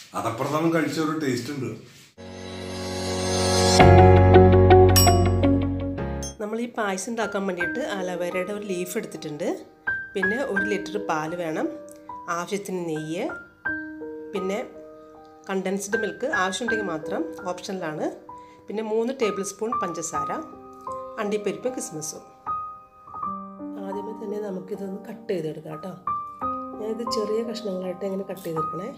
അതപ്രഥമം കഴിച്ച ഒരു ടേസ്റ്റ് ഉണ്ട് നമ്മൾ ഈ പായസം ഉണ്ടാക്കാൻ വേണ്ടിയിട്ട് അലവേരയുടെ ഒരു ലീഫ് എടുത്തിട്ടുണ്ട് പിന്നെ ഒരു ലിറ്റർ പാല് വേണം ആവശ്യത്തിന് നെയ്യ് പിന്നെ കണ്ടൻസ്ഡ് മിൽക്ക് ആവശ്യമുണ്ടെങ്കിൽ മാത്രം ഓപ്ഷനിലാണ് പിന്നെ മൂന്ന് ടേബിൾ സ്പൂൺ പഞ്ചസാര അണ്ടിപ്പരിപ്പും കിസ്മിസും ആദ്യമേ തന്നെ നമുക്കിതൊന്ന് കട്ട് ചെയ്തെടുക്കാം കേട്ടോ ഞാനിത് ചെറിയ കഷ്ണങ്ങളായിട്ട് ഇങ്ങനെ കട്ട് ചെയ്തെടുക്കണേ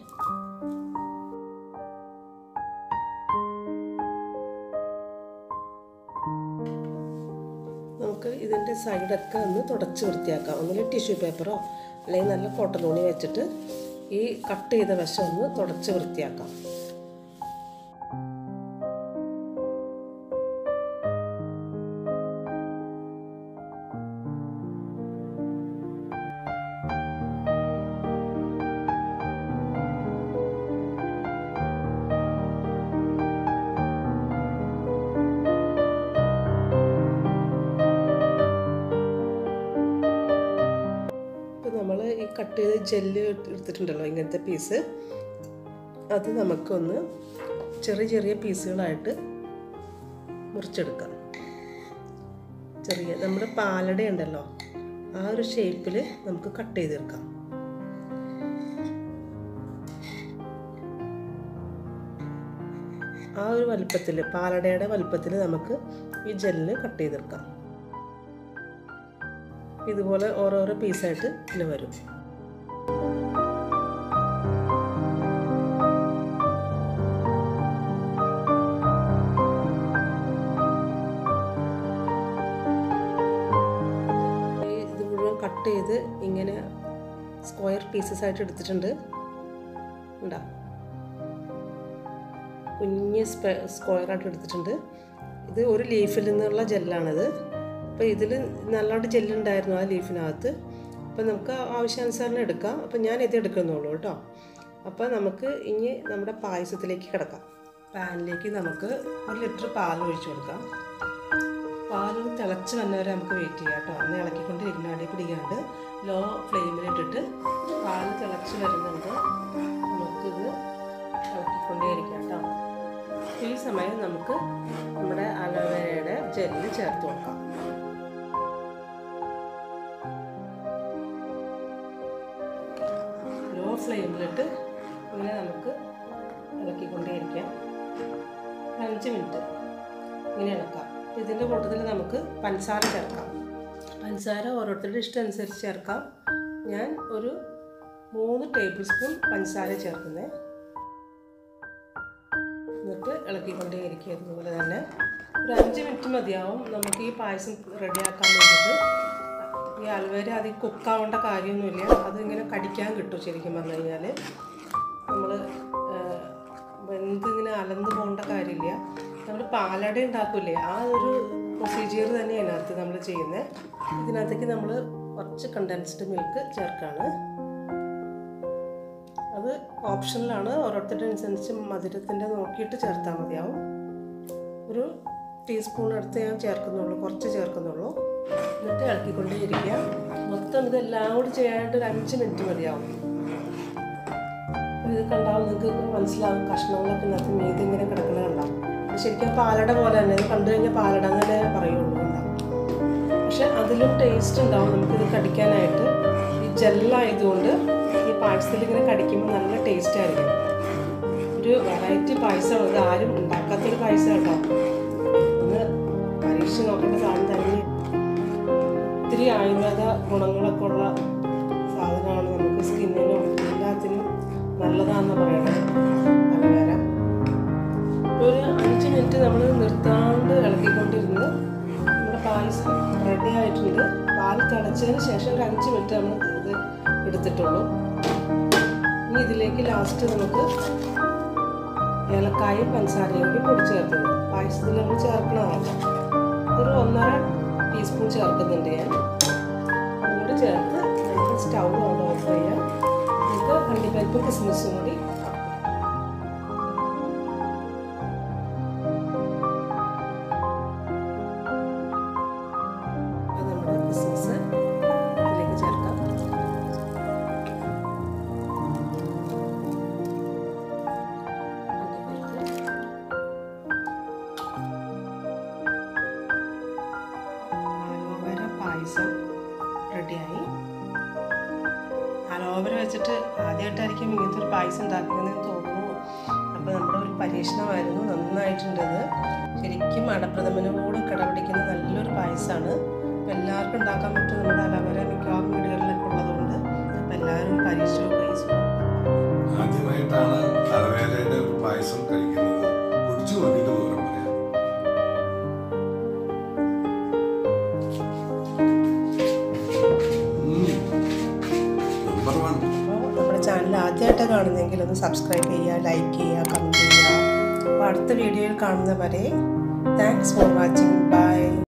നമുക്ക് ഇതിൻ്റെ സൈഡൊക്കെ ഒന്ന് തുടച്ച് വൃത്തിയാക്കാം ഒന്നുമില്ല ടിഷ്യൂ പേപ്പറോ അല്ലെങ്കിൽ നല്ല കോട്ടൺ തുണി വെച്ചിട്ട് ഈ കട്ട് ചെയ്ത വശം ഒന്ന് തുടച്ച് വൃത്തിയാക്കാം ഇപ്പം നമ്മൾ ഈ കട്ട് ചെയ്ത് ജെല്ല് എടുത്തിട്ടുണ്ടല്ലോ ഇങ്ങനത്തെ പീസ് അത് നമുക്കൊന്ന് ചെറിയ ചെറിയ പീസുകളായിട്ട് മുറിച്ചെടുക്കാം ചെറിയ നമ്മുടെ പാലട ഉണ്ടല്ലോ ആ ഒരു ഷേപ്പിൽ നമുക്ക് കട്ട് ചെയ്തെടുക്കാം ആ ഒരു വലുപ്പത്തിൽ പാലടയുടെ വലുപ്പത്തിൽ നമുക്ക് ഈ ജെല്ല് കട്ട് ചെയ്തെടുക്കാം ഇതുപോലെ ഓരോരോ പീസായിട്ട് പിന്നെ വരും ഈ ഇത് മുഴുവൻ കട്ട് ചെയ്ത് ഇങ്ങനെ സ്ക്വയർ പീസസ് ആയിട്ട് എടുത്തിട്ടുണ്ട് ഉണ്ടാ കുഞ്ഞ് സ്ക്വയർ ആയിട്ട് എടുത്തിട്ടുണ്ട് ഇത് ഒരു ലീഫിൽ നിന്നുള്ള ജെല്ലാണിത് അപ്പോൾ ഇതിൽ നല്ലോണം ജെല്ലുണ്ടായിരുന്നു ആ ലീഫിനകത്ത് അപ്പോൾ നമുക്ക് ആവശ്യാനുസരണം എടുക്കാം അപ്പോൾ ഞാൻ ഇത് എടുക്കുന്നുള്ളൂ കേട്ടോ അപ്പോൾ നമുക്ക് ഇനി നമ്മുടെ പായസത്തിലേക്ക് കിടക്കാം പാനിലേക്ക് നമുക്ക് ഒരു ലിറ്റർ പാൽ ഒഴിച്ചു കൊടുക്കാം പാൽ തിളച്ച് വന്നവരെ നമുക്ക് വെയിറ്റ് ചെയ്യാം കേട്ടോ ഒന്ന് ഇളക്കിക്കൊണ്ടിരിക്കുന്ന അടി പിടിക്കാണ്ട് ലോ ഫ്ലെയിമിലിട്ടിട്ട് പാൽ തിളച്ച് വരുന്നുണ്ട് നമുക്കിത് ഇളക്കിക്കൊണ്ടേയിരിക്കാം കേട്ടോ ഈ സമയം നമുക്ക് നമ്മുടെ അലോവേരയുടെ ജെല്ല് ചേർത്ത് കൊടുക്കാം ലോ ഫ്ലെയിമിലിട്ട് ഇങ്ങനെ നമുക്ക് ഇളക്കിക്കൊണ്ടേയിരിക്കാം ഒരു അഞ്ച് മിനിറ്റ് ഇങ്ങനെ ഇളക്കാം അപ്പോൾ ഇതിൻ്റെ കൂട്ടത്തിൽ നമുക്ക് പഞ്ചസാര ചേർക്കാം പഞ്ചസാര ഓരോരുത്തരുടെ ഇഷ്ടം അനുസരിച്ച് ചേർക്കാം ഞാൻ ഒരു മൂന്ന് ടേബിൾ സ്പൂൺ പഞ്ചസാര ചേർക്കുന്നത് എന്നിട്ട് ഇളക്കിക്കൊണ്ടേ ഇരിക്കുക ഇതുപോലെ തന്നെ ഒരു അഞ്ച് മിനിറ്റ് മതിയാവും നമുക്ക് ഈ പായസം റെഡിയാക്കാൻ വേണ്ടിയിട്ട് ഈ അൽവേര അതിൽ കുക്കാവേണ്ട കാര്യമൊന്നുമില്ല അതിങ്ങനെ കടിക്കാൻ കിട്ടും ശരിക്കും പറഞ്ഞു കഴിഞ്ഞാൽ നമ്മൾ വെന്തിങ്ങനെ അലന്ന് പോകേണ്ട കാര്യമില്ല നമ്മൾ പാലട ഉണ്ടാക്കില്ലേ ആ ഒരു പ്രൊസീജിയർ തന്നെ അതിനകത്ത് നമ്മൾ ചെയ്യുന്നത് ഇതിനകത്തേക്ക് നമ്മൾ കുറച്ച് കണ്ടൻസ്ഡ് മിൽക്ക് ചേർക്കാണ് അത് ഓപ്ഷനിലാണ് ഓരോരുത്തരുടെ അനുസരിച്ച് മധുരത്തിൻ്റെ നോക്കിയിട്ട് ചേർത്താൽ മതിയാവും ഒരു ടീസ്പൂൺ അടുത്ത് ഞാൻ ചേർക്കുന്നുള്ളൂ കുറച്ച് ചേർക്കുന്നുള്ളൂ എന്നിട്ട് ഇളക്കിക്കൊണ്ടേ ഇരിക്കുക മൊത്തം ഇതെല്ലാം കൂടി ചെയ്യാനായിട്ട് ഒരു അഞ്ച് മിനിറ്റ് മതിയാവും ഇത് കണ്ടാവും നിങ്ങൾക്ക് മനസ്സിലാവും കഷ്ണങ്ങളൊക്കെ ഇതിനകത്ത് മീതി ഇങ്ങനെ കിടക്കണ കണ്ടാവും ഇത് ശരിക്കും പാലട പോലെ തന്നെ ഇത് കണ്ടു കഴിഞ്ഞാൽ പാലട എന്നല്ലേ പറയുള്ളൂ ഉണ്ടാവും പക്ഷെ അതിലും ടേസ്റ്റ് ഉണ്ടാവും നമുക്കിത് കടിക്കാനായിട്ട് ഈ ജെല്ലായതുകൊണ്ട് ഈ പായസത്തിൽ ഇങ്ങനെ കടിക്കുമ്പോൾ നല്ല ടേസ്റ്റ് ആയിരിക്കും ഒരു വെറൈറ്റി പായസമാണ് ഇത് ആരും ഉണ്ടാക്കാത്തൊരു പായസം കേട്ടോ ഒന്ന് പരീക്ഷിച്ച് നോക്കേണ്ട സാധനം തന്നെ ഒത്തിരി ആയുർവേദ ഗുണങ്ങളൊക്കെ ഉള്ള സാധനമാണ് നമുക്ക് സ്കിന്നിനും എല്ലാത്തിനും നല്ലതാണെന്ന് പറയണത് അലവേര ഒരു അഞ്ച് മിനിറ്റ് നമ്മൾ നിർത്താണ്ട് ഇളക്കിക്കൊണ്ടിരുന്ന് നമ്മുടെ പായസം റെഡി ആയിട്ടുണ്ട് പാൽ തിളച്ചതിന് ശേഷം ഒരു അഞ്ച് മിനിറ്റ് നമ്മൾ ഇത് എടുത്തിട്ടുള്ളൂ ഇനി ഇതിലേക്ക് ലാസ്റ്റ് നമുക്ക് ഏലക്കായും പഞ്ചസാരയും കൂടി പൊടി ചേർക്കുന്നത് പായസത്തിൽ നമ്മൾ ചേർക്കണതാണ് ഒരു ഒന്നര ടീസ്പൂൺ ചേർക്കുന്നുണ്ട് ഞാൻ അതുകൂടി ചേർത്ത് നമുക്ക് സ്റ്റൗ അവിടെ ഓഫ് ചെയ്യാം നമുക്ക് അണ്ടിപ്പരിപ്പും കിസ്മിസും കൂടി അത് നമ്മുടെ കിസ്മിസ് ഇതിലേക്ക് ചേർക്കാം അലോവര വെച്ചിട്ട് ആദ്യമായിട്ടായിരിക്കും ഇങ്ങനത്തെ ഒരു പായസം ഉണ്ടാക്കുന്നതെന്ന് തോന്നുന്നു അപ്പോൾ നമ്മുടെ ഒരു പരീക്ഷണമായിരുന്നു നന്നായിട്ടുണ്ട് ഇത് ശരിക്കും അടപ്രഥമനോട് കിടപിടിക്കുന്ന നല്ലൊരു പായസമാണ് അപ്പോൾ എല്ലാവർക്കും ഉണ്ടാക്കാൻ പറ്റും നമ്മുടെ അലോവര മിക്കവാറും വീടുകളിലൊക്കെ ഉള്ളതുകൊണ്ട് അപ്പോൾ എല്ലാവരും പരീക്ഷിച്ച് നോക്കുക ഈ സൂപ്പർ ആദ്യമായിട്ടാണ് അലവേലയുടെ ഒരു പായസം കഴിക്കുന്നത് കുടിച്ചു നോക്കിയിട്ട് വിവരം പറയാം നമ്പർ വൺ അപ്പോൾ നമ്മുടെ ചാനൽ ആദ്യമായിട്ട് കാണുന്നെങ്കിൽ ഒന്ന് സബ്സ്ക്രൈബ് ചെയ്യുക ലൈക്ക് ചെയ്യുക കമൻറ്റ് ചെയ്യുക അപ്പോൾ അടുത്ത വീഡിയോയിൽ കാണുന്നവരെ താങ്ക്സ് ഫോർ വാച്ചിങ് ബൈ